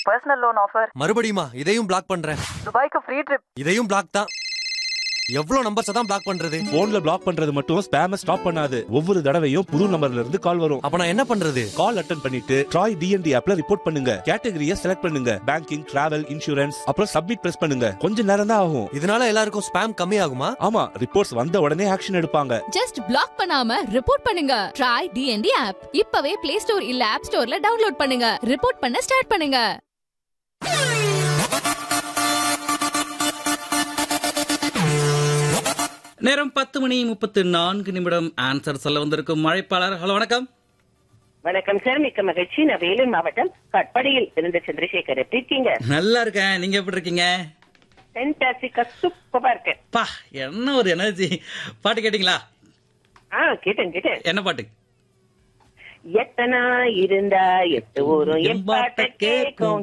Personal loan offer மறுபடியுமா இதையும் black பண்றேன் துபாய்க்கு ஃப்ரீ ட்ரிப் இதையும் பிளாக் தான் எவ்வளவு நம்பர்ஸ் தான் பிளாக் பண்றது போன்ல பிளாக் பண்றது மட்டும் ஸ்பேம ஸ்டாப் பண்ணாது ஒவ்வொரு தடவையும் புது நம்பர்ல இருந்து கால் வரும் அப்ப நான் என்ன பண்றது கால் அட்டன் பண்ணிட்டு ட்ராய் டிஎன்டி ஆப்ல ரிப்போர்ட் பண்ணுங்க கேட்டகரியை செலக்ட் பண்ணுங்க பேங்கிங் டிராவல் இன்சூரன்ஸ் அப்புறம் சப்மிட் பிரஸ் பண்ணுங்க கொஞ்ச நேரம் தான் ஆகும் இதனால எல்லாருக்கும் ஸ்பேம் கம்மி ஆகுமா ஆமா ரிப்போர்ட்ஸ் வந்த உடனே ஆக்ஷன் எடுப்பாங்க ஜஸ்ட் பிளாக் பண்ணாம ரிப்போர்ட் பண்ணுங்க ட்ரை டிஎன்டி ஆப் இப்பவே பிளே ஸ்டோர் இல்ல ஆப் ஸ்டோர்ல டவுன்லோட் பண்ணுங்க ரிப்போர்ட் பண்ண ஸ்டார்ட் பண்ணுங்க நேரம் பத்து மணி முப்பத்து நான்கு நிமிடம் ஆன்சர் சொல்ல வந்திருக்கும் மழைப்பாளர் ஹலோ வணக்கம் வணக்கம் சார் மிக்க மகிழ்ச்சி நான் வேலூர் மாவட்டம் கட்படியில் இருந்த சந்திரசேகர் எப்படி இருக்கீங்க நல்லா இருக்கேன் நீங்க எப்படி இருக்கீங்க ஃபென்டாஸ்டிக்கா சூப்பரா இருக்கேன் பா என்ன ஒரு எனர்ஜி பாட்டு கேட்டீங்களா ஆ கேட்டேன் கேட்டேன் என்ன பாட்டு எத்தனா இருந்தா எட்டு ஊரும் என் பாட்ட கேட்கும்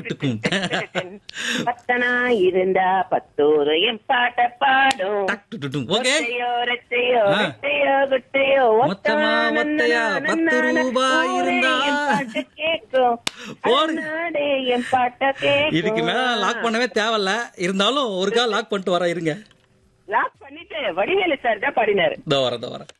பத்தனா இருந்தா பத்தூரும் என் பாட்ட பாடும் டக் டு டு டு. ஓகே ஒத்தையோ ரெட்டையோ ஆ. ரெட்டையோ குட்டையோ மொத்தமா ஒத்தையா பத்து ரூபாய் இருந்தா. கேட்கும் போடு. நாடே என் பாட்ட கேட்கும் இதுக்கு மேல லாக் பண்ணவே தேவையில்ல இருந்தாலும் ஒரு கால் லாக் பண்ணிட்டு வர இருங்க லாக் பண்ணிட்டு வடிவேலு சார் தான் பாடினாரு இதோ வரேன் இதோ வரேன்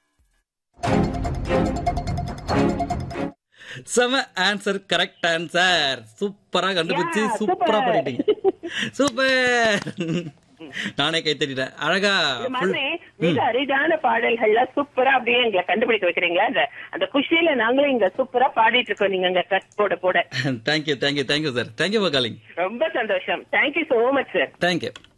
செம ஆன்சர் கரெக்ட் ஆன்சர் சூப்பரா கண்டுபிடிச்சு Yeah, சூப்பரா super. பண்ணிட்டீங்க சூப்பர் நானே கை தட்டிட்டேன் அழகா இந்த மாதிரி மிக அரிதான பாடல்கள்லாம் சூப்பரா அப்படியே எங்களை கண்டுபிடிக்க வைக்கிறீங்களா அந்த அந்த குஷியில நாங்களும் இங்க சூப்பரா பாடிட்டு இருக்கோம் நீங்க அங்க கட் போட போட thank you thank you thank you sir thank you for calling ரொம்ப சந்தோஷம் thank you so much sir thank you